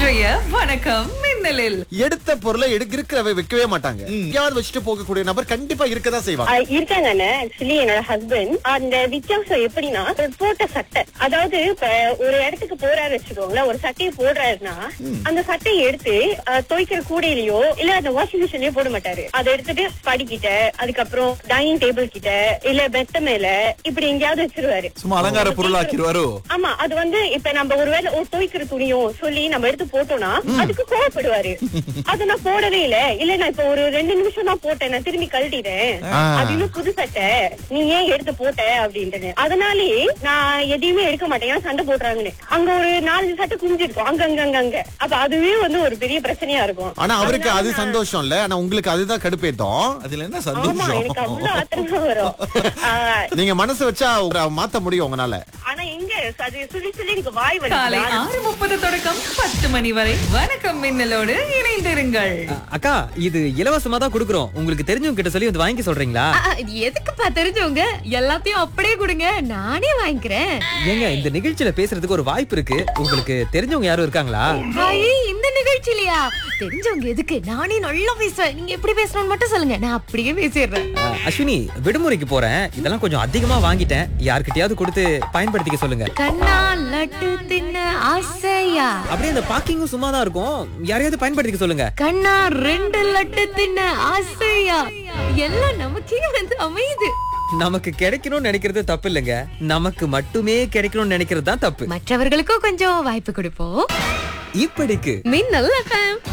இன்றைய வணக்கம் மின்னலில் எடுத்த பொருளை எடுக்க இருக்கிற வைக்கவே மாட்டாங்க எங்கேயாவது வச்சுட்டு போகக்கூடிய நபர் கண்டிப்பா இருக்கதான் செய்வாங்க ஆஹ் இருக்காங்கண்ணே ஆக்சுவலி என்னோட ஹஸ்பண்ட் அந்த வித்தியாசம் எப்படின்னா ஒரு போட்ட சட்டை அதாவது இப்ப ஒரு இடத்துக்கு போறாரு வச்சுக்கோங்களேன் ஒரு சட்டையை போடுறாருன்னா அந்த சட்டையை எடுத்து ஆஹ், துவைக்கிற கூடையிலயோ இல்ல அந்த வாஷிங் மிஷின்லயோ போட மாட்டாரு அதை எடுத்துட்டு படிக்கிட்ட அதுக்கப்புறம் டைனிங் டேபிள் கிட்ட இல்ல பெத்த மேல இப்படி எங்கேயாவது வச்சிருவாரு சும்மா அலங்கார பொருளாக்கிடுவாரோ ஆமா அது வந்து இப்ப நம்ம ஒருவேளை ஒரு துவைக்கிற துணியோ சொல்லி நம்ம எடுத்து போட்டோம்னா அதுக்கு கோவப்படுவாரு அது நான் போடவே இல்ல இல்ல நான் இப்ப ஒரு ரெண்டு நிமிஷம் தான் போட்டேன் நான் திரும்பி கழட்டிட்டேன் ஆ. அது இன்னும் புது சட்டை நீ ஏன் எடுத்து போட்ட அப்படின்ட்டு அதனாலே நான் எதையுமே எடுக்க மாட்டேன் ஏன்னா சண்டை போடுறாங்கன்னு அங்க ஒரு நாலு சட்டை குஞ்சிருக்கும் அங்க அங்க அங்க அங்க அப்ப அதுவே வந்து ஒரு பெரிய பிரச்சனையா இருக்கும் ஆனா அவருக்கு அதனால அது நான்- சந்தோஷம் இல்ல ஆனா உங்களுக்கு அதுதான் கடுப்பேத்தம் அதுல என்ன ஆமா எனக்கு சந்தோஷம் அவ்வளவு ஆத்திரமா வரும் ஆஹ், நீங்க மனசு வச்சா உங்களை மாத்த முடியும் உங்களால ஆனா எங்க அது சொல்லி சொல்லி எனக்கு வாய் காலை வந்து ஆறு முப்பது தொடக்கம் பத்து மணி வரை வணக்கம் மின்னலோடு இணைந்திருங்கள் அக்கா இது இலவசமா தான் கொடுக்குறோம் உங்களுக்கு தெரிஞ்சவங்க கிட்ட சொல்லி வந்து வாங்கி சொல்றீங்களா ஆ, ஆ, இது எதுக்குப்பா தெரிஞ்சவங்க எல்லாத்தையும் அப்படியே கொடுங்க நானே வாங்கிக்கிறேன் ஏங்க இந்த நிகழ்ச்சியில பேசுறதுக்கு ஒரு வாய்ப்பு இருக்கு உங்களுக்கு தெரிஞ்சவங்க யாரும் இருக்காங்களா ஐ, இந்த நிகழ்ச்சியிலயா தெரிஞ்சவங்க எதுக்கு நானே நல்லா பேசுவேன் நீங்க எப்படி பேசணும்னு மட்டும் சொல்லுங்க நான் அப்படியே பேசிடுறேன் அஹ், அஸ்வினி விடுமுறைக்கு போறேன் இதெல்லாம் கொஞ்சம் அதிகமா வாங்கிட்டேன் யார்கிட்டயாவது கொடுத்து பயன்படுத்திக்க சொல்லுங்க கண்ணா லட்டு தின்ன ஆசையா அப்படியே அந்த பாக்கிங்கும் சும்மா தான் இருக்கும் யாரையாவது பயன்படுத்திக்க சொல்லுங்க கண்ணா ரெண்டு லட்டு தின்ன ஆசையா எல்லாம் நமக்கே வந்து அமையுது நமக்கு கிடைக்கணும்னு நினைக்கிறது தப்பு இல்லைங்க நமக்கு மட்டுமே கிடைக்கணும்னு நினைக்கிறது தான் தப்பு மற்றவர்களுக்கும் கொஞ்சம் வாய்ப்பு கொடுப்போம் இப்படிக்கு மின்னல் எஃப்எம்